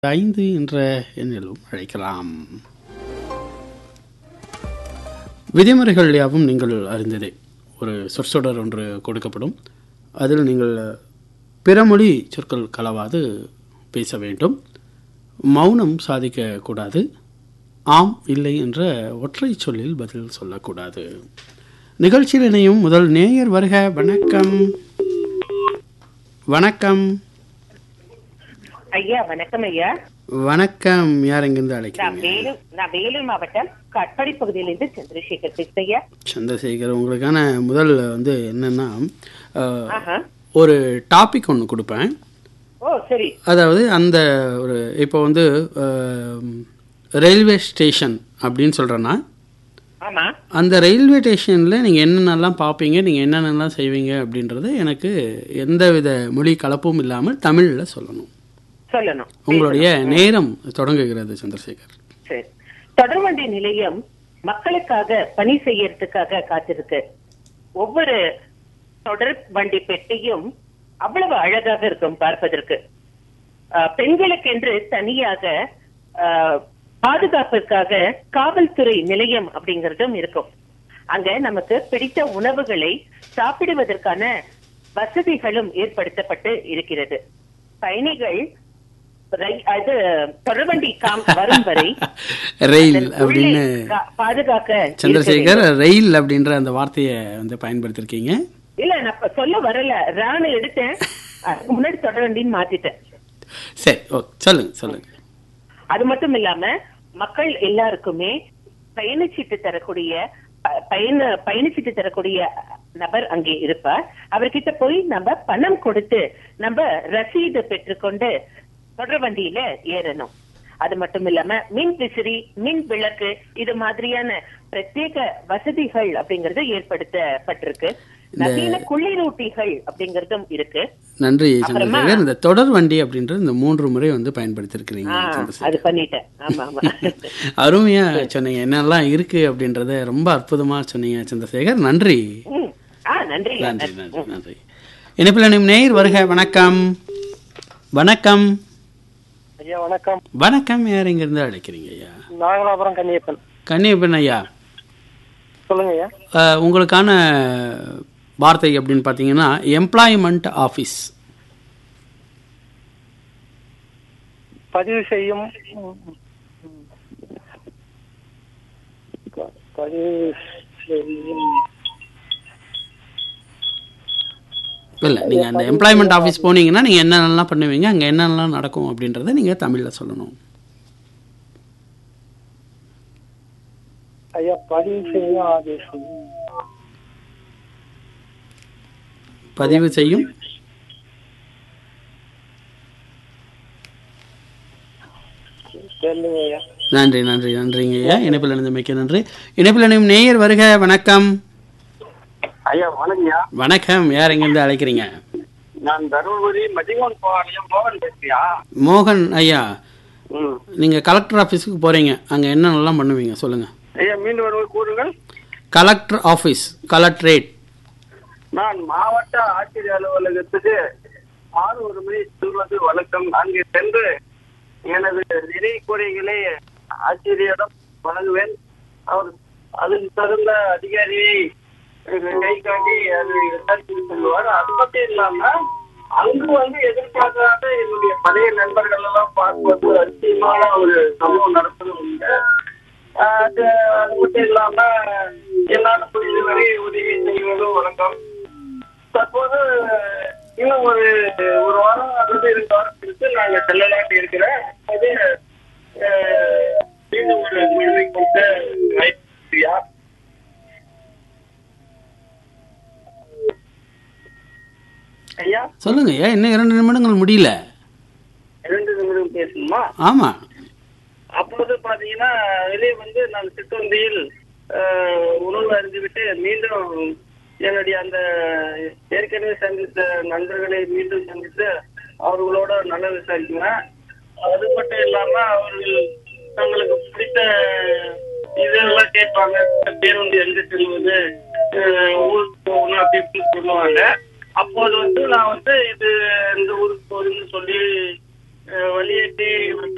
ஐந்து என்ற எண்ணிலும் அழைக்கலாம் விதிமுறைகள் யாவும் நீங்கள் அறிந்ததே ஒரு சொற்சொடர் ஒன்று கொடுக்கப்படும் அதில் நீங்கள் பிறமொழி சொற்கள் கலவாது பேச வேண்டும் மௌனம் சாதிக்கக்கூடாது ஆம் இல்லை என்ற ஒற்றை சொல்லில் பதில் சொல்லக்கூடாது நிகழ்ச்சியில் இணையும் முதல் நேயர் வருக வணக்கம் வணக்கம் ஐயா வணக்கம் ஐயா வணக்கம் யார் எங்கிருந்து நான் அழைக்கிறீங்க வேலூர் நான் வேலூர் மாவட்டம் கட்படி பகுதியிலிருந்து சந்திரசேகர் பேசுறேன் ஐயா சந்திரசேகர் உங்களுக்கான முதல் வந்து என்னன்னா அஹ், ஆஹா. ஒரு டாபிக் ஒன்று கொடுப்பேன் ஓ சரி அதாவது அந்த ஒரு இப்போ வந்து அஹ், ரயில்வே ஸ்டேஷன் அப்படின்னு சொல்கிறேன்னா ஆமா அந்த ரயில்வே ஸ்டேஷனில் நீங்கள் என்னென்னலாம் பார்ப்பீங்க நீங்கள் என்னென்னலாம் செய்வீங்க அப்படின்றத எனக்கு எந்தவித மொழி கலப்பும் இல்லாமல் தமிழில் சொல்லணும் சொல்லணும் உங்களுடைய நேரம் தொடங்குகிறது சந்திரசேகர் சரி தொடர்வண்டி நிலையம் மக்களுக்காக பணி செய்யறதுக்காக காத்திருக்கு ஒவ்வொரு தொடர் வண்டி பெட்டியும் அவ்வளவு அழகாக இருக்கும் பார்ப்பதற்கு ஆஹ், பெண்களுக்கென்று தனியாக ஆஹ், பாதுகாப்பிற்காக காவல்துறை நிலையம் அப்படிங்கறதும் இருக்கும் அங்க நமக்கு பிடித்த உணவுகளை சாப்பிடுவதற்கான வசதிகளும் ஏற்படுத்தப்பட்டு இருக்கிறது பயணிகள் ரை- அது தொடர்வண்டி காம் வரும் வரை ரயில் அதன் அப்படின்னு உள்ளே கா- பாதுகாக்க இருக்க சந்திரசேகர் ரயில் அப்படின்ற அந்த வார்த்தையை வந்து பயன்படுத்திருக்கீங்க இல்ல நான் இப்ப சொல்ல வரல ராணு எடுத்தேன் அதுக்கு முன்னாடி தொடர்வண்டின்னு மாத்திட்டேன் சரி ஓ சொல்லுங்க சொல்லுங்க அது மட்டும் இல்லாம மக்கள் எல்லாருக்குமே பயணச்சீட்டு தரக்கூடிய ப- பயண பயணச்சீட்டு தரக்கூடிய நபர் அங்கே இருப்பார் அவர்கிட்ட போய் நம்ம பணம் கொடுத்து நம்ம ரசீது பெற்றுக்கொண்டு தொடர்வண்டியில ஏறணும் அது மட்டும் இல்லாம மின் விசிறி மின் விளக்கு இது மாதிரியான பிரத்யேக வசதிகள் அப்படிங்கறது ஏற்படுத்தப்பட்டிருக்கு நவீன குளிரூட்டிகள் அப்படிங்கறதும் இருக்கு நன்றி அப்புறமா- சந்திரசேகர் இந்த தொடர் வண்டி அப்படின்றது இந்த மூன்று முறை வந்து பயன்படுத்திருக்கிறீங்க ஆ, சந்திரசேகர் அது பண்ணிட்டேன் ஆமா ஆமா அருமையா சொன்னீங்க என்னெல்லாம் இருக்கு அப்படின்றத ரொம்ப அற்புதமா சொன்னீங்க சந்திரசேகர் நன்றி ம். ஆ நன்றி நன்றி நன்றி நன்றி இணைப்பில் நிம் நேயர் வருக வணக்கம் வணக்கம் ஐயா வணக்கம் வணக்கம் யார் இங்கிருந்து அழைக்கிறீங்க ஐயா நாகலாபுரம் கன்னியப்பன் கன்னியப்பன் ஐயா சொல்லுங்க ஐயா அஹ், உங்களுக்கான வார்த்தை அப்படின்னு பார்த்தீங்கன்னா எம்ப்ளாய்மெண்ட் ஆஃபீஸ் பதிவு செய்யும் ப- பதிவு செய்யும் இல்லை நீங்கள் அந்த எம்ப்ளாய்மெண்ட் ஆஃபீஸ் போனீங்கன்னா நீங்கள் என்னென்னலாம் பண்ணுவீங்க அங்கே என்னென்னலாம் நடக்கும் அப்படின்றத நீங்கள் தமிழில் சொல்லணும் ஐயா பதிவு செய்யும் ஆதேசம் பதிவு செய்யும் சொல்லுங்க ஐயா நன்றி நன்றி நன்றிங்க ஐயா இணைப்பில் இணைந்து மிக்க நன்றி இணைப்பில் இணையும் நேயர் வருக வணக்கம் ஐயா வணக்கம்யா வணக்கம் யார் எங்கேருந்து அழைக்கிறீங்க நான் தருமபுரி மதிகோன் பாளையம் மோகன் பேசுறியா மோகன் ஐயா ம் நீங்கள் கலெக்டர் ஆஃபீஸுக்கு போகிறீங்க அங்கே என்னென்னலாம் பண்ணுவீங்க சொல்லுங்கள் ஐயா மீண்டும் ஒருவர் கூறுங்கள் கலெக்டர் ஆஃபீஸ் கலெக்டரேட் நான் மாவட்ட ஆட்சியர் அலுவலகத்துக்கு ஆறு ஒரு மணி செல்வது வழக்கம் அங்கே சென்று எனது நிறை குறைகளை ஆட்சியரிடம் வழங்குவேன் அவர் அதுக்கு தகுந்த அதிகாரியை அஹ், கை காட்டி அது விசாரித்து சொல்லுவார் அது மட்டும் இல்லாம அங்கு வந்து எதிர்பார்க்காத என்னுடைய பழைய நண்பர்கள் எல்லாம் பார்ப்பது அதிகமான ஒரு சம்பவம் நடப்பது உண்டு ஆஹ் அது அது மட்டும் இல்லாம என்னால முடிந்தவரை உதவி செய்வதும் வணக்கம் தற்போது இன்னும் ஒரு ஒரு வாரம் அல்லது இரண்டு வாரத்திற்கு நாங்க செல்லலாம்னு இருக்கிறேன் அது ஆஹ், மீண்டும் ஒரு முழுமை கொடுத்த வாய்ப்பியா ஐயா சொல்லுங்க ஐயா இன்னும் இரண்டு நிமிடங்கள் முடியல இரண்டு நிமிடம் பேசணுமா ஆமாம் அப்போது பாத்தீங்கன்னா வெளியே வந்து நான் சிற்றுண்டியில் ஆஹ், உணவு அருந்திவிட்டு மீண்டும் என்னுடைய அந்த ஏற்கனவே சந்தித்த நண்பர்களை மீண்டும் சந்தித்து அவர்களோட நல்ல விசாரிக்குவேன் அது மட்டும் இல்லாம அவர்கள் தங்களுக்கு பிடித்த இதெல்லாம் கேட்பாங்க பேருந்து எங்க செல்வது ஆஹ், ஊருக்கு போகணும் அப்படி இப்படின்னு சொல்லுவாங்க அப்போது வந்து நான் வந்து இது இந்த ஊருக்கு போகுதுன்னு சொல்லி அஹ், வழியேற்றி விட்டு